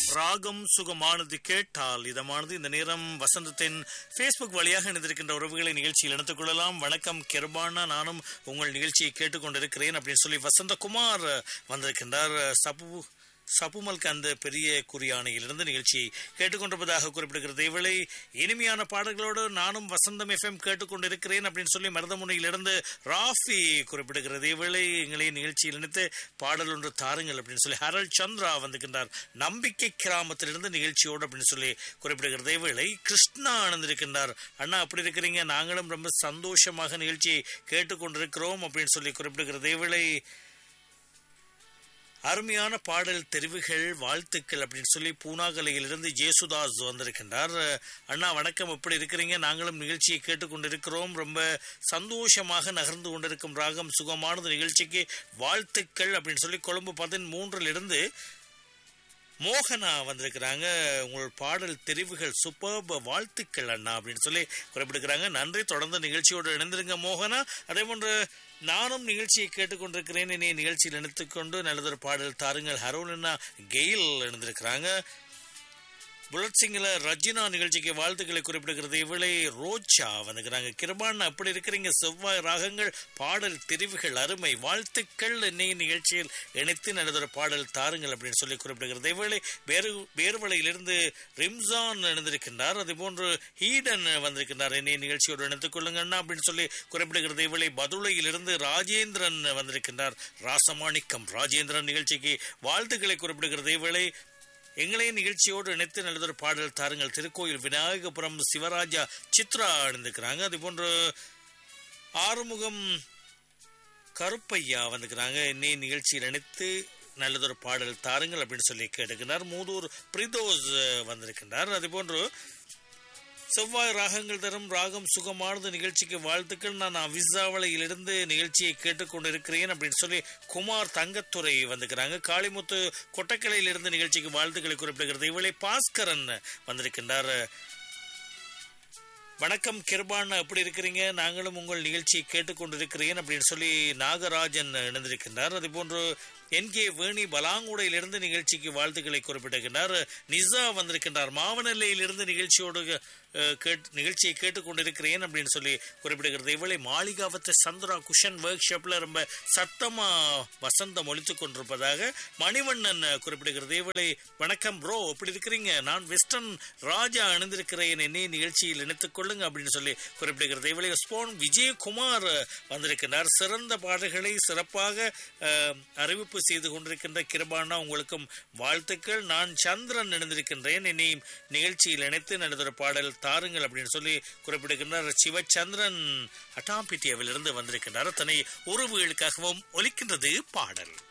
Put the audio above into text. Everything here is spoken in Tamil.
ராகம் சுகமானது கேட்டால் இதமானது இந்த நேரம் வசந்தத்தின் ஃபேஸ்புக் வழியாக இணைந்திருக்கின்ற உறவுகளை நிகழ்ச்சியில் இணைத்துக் கொள்ளலாம் வணக்கம் கிருபானா நானும் உங்கள் நிகழ்ச்சியை கேட்டுக்கொண்டிருக்கிறேன் அப்படின்னு சொல்லி வசந்தகுமார் வந்திருக்கின்றார் சபு சபுமல்க்கு அந்த பெரிய குறியானையிலிருந்து நிகழ்ச்சியை கேட்டுக்கொண்டிருப்பதாக குறிப்பிடுகிறது இவளை இனிமையான பாடல்களோடு நானும் வசந்தம் எஃப்எம் கேட்டுக்கொண்டிருக்கிறேன் அப்படின்னு சொல்லி மருதமுனையிலிருந்து ராஃபி குறிப்பிடுகிறது இவளை எங்களை நிகழ்ச்சியில் இணைத்து பாடல் ஒன்று தாருங்கள் அப்படின்னு சொல்லி ஹரல் சந்திரா வந்திருக்கின்றார் நம்பிக்கை கிராமத்திலிருந்து நிகழ்ச்சியோடு அப்படின்னு சொல்லி குறிப்பிடுகிறது இவளை கிருஷ்ணா அணிந்திருக்கின்றார் அண்ணா அப்படி இருக்கிறீங்க நாங்களும் ரொம்ப சந்தோஷமாக நிகழ்ச்சியை கேட்டுக்கொண்டிருக்கிறோம் அப்படின்னு சொல்லி குறிப்பிடுகிறது இவளை அருமையான பாடல் தெரிவுகள் வாழ்த்துக்கள் அப்படின்னு சொல்லி பூனாகலையிலிருந்து ஜேசுதாஸ் வந்திருக்கின்றார் அண்ணா வணக்கம் எப்படி இருக்கிறீங்க நாங்களும் நிகழ்ச்சியை கேட்டுக்கொண்டிருக்கிறோம் ரொம்ப சந்தோஷமாக நகர்ந்து கொண்டிருக்கும் ராகம் சுகமானது நிகழ்ச்சிக்கு வாழ்த்துக்கள் அப்படின்னு சொல்லி கொழும்பு பதிமூன்றிலிருந்து மோகனா வந்திருக்கிறாங்க உங்கள் பாடல் தெரிவுகள் சூப்பர் வாழ்த்துக்கள் அண்ணா அப்படின்னு சொல்லி குறிப்பிடுக்கிறாங்க நன்றி தொடர்ந்து நிகழ்ச்சியோடு இணைந்திருங்க மோகனா அதே போன்று நானும் நிகழ்ச்சியை கேட்டுக்கொண்டிருக்கிறேன் இனி நிகழ்ச்சியில் இணைத்துக்கொண்டு நல்லதொரு பாடல் தாருங்கள் ஹரோலினா கெயில் இணைந்திருக்கிறாங்க புல்லட் சிங்கில் ரஜினா நிகழ்ச்சிக்கு வாழ்த்துக்களை குறிப்பிடுகிறது இவளை ரோஜா வந்துக்கிறாங்க கிருபான் அப்படி இருக்கிறீங்க செவ்வாய் ராகங்கள் பாடல் தெரிவுகள் அருமை வாழ்த்துக்கள் இன்னைய நிகழ்ச்சியில் இணைத்து நல்லதொரு பாடல் தாருங்கள் அப்படின்னு சொல்லி குறிப்பிடுகிறது இவளை வேறு வேறுவலையிலிருந்து ரிம்சான் இணைந்திருக்கின்றார் அதே போன்று ஹீடன் வந்திருக்கின்றார் இன்னைய நிகழ்ச்சியோடு இணைத்துக் கொள்ளுங்கண்ணா அப்படின்னு சொல்லி குறிப்பிடுகிறது இவளை பதுளையிலிருந்து ராஜேந்திரன் வந்திருக்கின்றார் ராசமாணிக்கம் ராஜேந்திரன் நிகழ்ச்சிக்கு வாழ்த்துக்களை குறிப்பிடுகிறது இவளை எங்களையும் நிகழ்ச்சியோடு இணைத்து நல்லதொரு பாடல் தாருங்கள் திருக்கோயில் விநாயகபுரம் சிவராஜா சித்ரா அணிந்திருக்கிறாங்க அதே போன்று ஆறுமுகம் கருப்பையா வந்துக்கிறாங்க இன்னைய நிகழ்ச்சியில் இணைத்து நல்லதொரு பாடல் தாருங்கள் அப்படின்னு சொல்லி கேட்டுக்கிறார் மூதூர் பிரிதோஸ் வந்திருக்கின்றார் அதே போன்று செவ்வாய் ராகங்கள் தரும் ராகம் சுகமானது நிகழ்ச்சிக்கு வாழ்த்துக்கள் நான் அவிசாவளையிலிருந்து நிகழ்ச்சியை கேட்டுக்கொண்டிருக்கிறேன் அப்படின்னு சொல்லி குமார் தங்கத்துறை வந்துக்கிறாங்க காளிமுத்து கொட்டக்கலையிலிருந்து நிகழ்ச்சிக்கு வாழ்த்துக்களை குறிப்பிடுகிறது இவளை பாஸ்கரன் வந்திருக்கின்றார் வணக்கம் கிருபான் எப்படி இருக்கிறீங்க நாங்களும் உங்கள் நிகழ்ச்சியை கேட்டுக்கொண்டிருக்கிறேன் அப்படின்னு சொல்லி நாகராஜன் இணைந்திருக்கின்றார் அதே போன்று என் கே வேணி பலாங்குடையிலிருந்து நிகழ்ச்சிக்கு வாழ்த்துக்களை குறிப்பிட்டிருக்கின்றார் நிசா வந்திருக்கின்றார் மாவனல்லையிலிருந்து நிகழ்ச்சியோடு நிகழ்ச்சியை கேட்டுக்கொண்டிருக்கிறேன் அப்படின்னு சொல்லி குறிப்பிடுகிறது இவளை மாளிகாவத்தை சந்திரா குஷன் ஒர்க் ஷாப்ல ரொம்ப சத்தமா வசந்தம் ஒழித்து கொண்டிருப்பதாக மணிவண்ணன் குறிப்பிடுகிறது இவளை வணக்கம் ப்ரோ எப்படி இருக்கிறீங்க நான் வெஸ்டர்ன் ராஜா அணிந்திருக்கிறேன் என்னை நிகழ்ச்சியில் இணைத்துக் கொள்ளுங்க அப்படின்னு சொல்லி குறிப்பிடுகிறது இவளை ஸ்போன் விஜயகுமார் வந்திருக்கின்றார் சிறந்த பாடல்களை சிறப்பாக அறிவிப்பு செய்து கொண்டிருக்கின்ற கிருபானா உங்களுக்கும் வாழ்த்துக்கள் நான் சந்திரன் இணைந்திருக்கின்றேன் இனி நிகழ்ச்சியில் இணைத்து நடந்த பாடல் தாருங்கள் அப்படின்னு சொல்லி குறிப்பிடுகின்றார் சிவச்சந்திரன் அட்டாம்பிட்டியாவிலிருந்து வந்திருக்கின்றார் தன்னை உறவுகளுக்காகவும் ஒலிக்கின்றது பாடல்